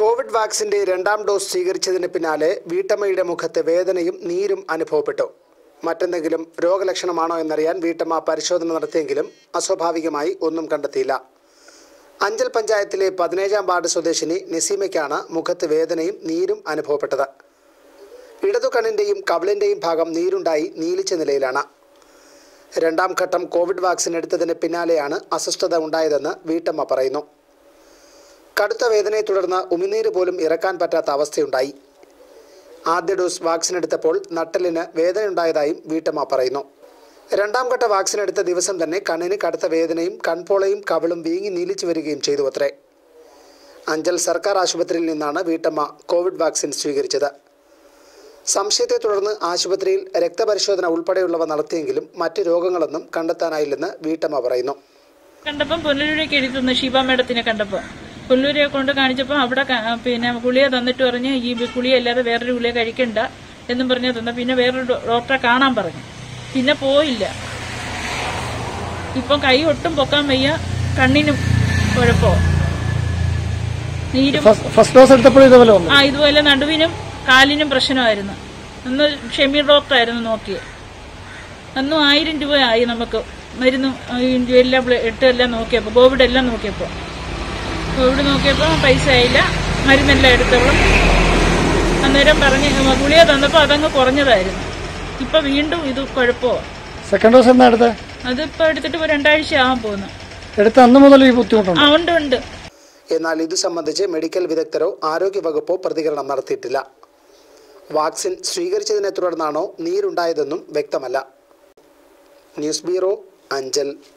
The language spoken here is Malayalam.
കോവിഡ് വാക്സിന്റെ രണ്ടാം ഡോസ് സ്വീകരിച്ചതിന് പിന്നാലെ വീട്ടമ്മയുടെ മുഖത്ത് വേദനയും നീരും അനുഭവപ്പെട്ടു മറ്റെന്തെങ്കിലും രോഗലക്ഷണമാണോ എന്നറിയാൻ വീട്ടമ്മ പരിശോധന നടത്തിയെങ്കിലും അസ്വാഭാവികമായി ഒന്നും കണ്ടെത്തിയില്ല അഞ്ചൽ പഞ്ചായത്തിലെ പതിനേഴാം വാർഡ് സ്വദേശിനി നസീമയ്ക്കാണ് മുഖത്ത് വേദനയും നീരും അനുഭവപ്പെട്ടത് ഇടതു കണ്ണിന്റെയും കവിളിന്റെയും ഭാഗം നീരുണ്ടായി നീലിച്ച നിലയിലാണ് രണ്ടാം ഘട്ടം കോവിഡ് വാക്സിൻ എടുത്തതിന് പിന്നാലെയാണ് അസ്വസ്ഥത ഉണ്ടായതെന്ന് വീട്ടമ്മ പറയുന്നു കടുത്ത വേദനയെ തുടർന്ന് ഉമിനീര് പോലും ഇറക്കാൻ പറ്റാത്ത അവസ്ഥയുണ്ടായി ആദ്യ ഡോസ് വാക്സിൻ എടുത്തപ്പോൾ നട്ടലിന് വേദനയുണ്ടായതായും വീട്ടമ്മ പറയുന്നു രണ്ടാം ഘട്ട വാക്സിൻ എടുത്ത ദിവസം തന്നെ കണ്ണിന് കടുത്ത വേദനയും കൺപോളയും കവിളും വീങ്ങി നീലിച്ചു വരികയും ചെയ്തു അത്രേ അഞ്ചൽ സർക്കാർ ആശുപത്രിയിൽ നിന്നാണ് വീട്ടമ്മ കോവിഡ് വാക്സിൻ സ്വീകരിച്ചത് സംശയത്തെ തുടർന്ന് ആശുപത്രിയിൽ രക്തപരിശോധന ഉൾപ്പെടെയുള്ളവ നടത്തിയെങ്കിലും മറ്റ് രോഗങ്ങളൊന്നും കണ്ടെത്താനായില്ലെന്ന് വീട്ടമ്മ പറയുന്നു കണ്ടപ്പം പുനലൂരേക്ക് എഴുതി തന്നു ഷീബ മേഡത്തിനെ കണ്ടപ്പോൾ പുനലൂരെ കൊണ്ട് കാണിച്ചപ്പോൾ അവിടെ ക- പിന്നെ ഗുളിക തന്നിട്ട് പറഞ്ഞ് ഈ ഗുളിക അല്ലാതെ വേറൊരു ഗുളിക കഴിക്കണ്ട എന്നും പറഞ്ഞ് തന്ന പിന്നെ വേറൊരു ഡോ- ഡോക്ടറെ കാണാൻ പറഞ്ഞു പിന്നെ പോയില്ല ഇപ്പം കൈ ഒട്ടും പൊക്കാൻ വയ്യ കണ്ണിനും കുഴപ്പമോ നീരും ഫസ്റ്റ് ഡോസ് എടുത്തപ്പോഴും ഇതുപോലെ വന്നു ആ ഇതുപോലെ നടുവിനും കാലിനും പ്രശ്നമായിരുന്നു അന്ന് ഷമീർ ഡോക്ടറായിരുന്നു നോക്കിയത് അന്നും ആയിരം രൂപയായി നമുക്ക് മരുന്നും ആ, ഈ എല്ലാം ബ്ല- എട്ടും എല്ലാം നോക്കിയപ്പോൾ കോവിഡ് എല്ലാം നോക്കിയപ്പോൾ കോവിഡ് നോക്കിയപ്പോൾ പൈസ ആയില്ല മരുന്നെല്ലാം എടുത്തോളും അന്നേരം പറഞ്ഞ് ഗുളിക തന്നപ്പോൾ അതങ്ങ് കുറഞ്ഞതായിരുന്നു ഇപ്പം വീണ്ടും ഇത് കുഴപ്പമോ സെക്കൻഡ് ഡോസ് എന്നാ എടുത്തത് അതിപ്പോൾ എടുത്തിട്ട് ഇപ്പോൾ രണ്ടാഴ്ച ആവാൻ പോകുന്നു എടുത്ത അന്ന് മുതൽ ഈ ബുദ്ധിമുട്ടുണ്ട് ആ ഉണ്ട് ഉണ്ട് എന്നാൽ ഇതു സംബന്ധിച്ച് മെഡിക്കൽ വിദഗ്ധരോ ആരോഗ്യവകുപ്പോ പ്രതികരണം നടത്തിയിട്ടില്ല വാക്സിൻ സ്വീകരിച്ചതിനെ തുടർന്നാണോ നീരുണ്ടായതെന്നും വ്യക്തമല്ല ന്യൂസ് ബ്യൂറോ അഞ്ചൽ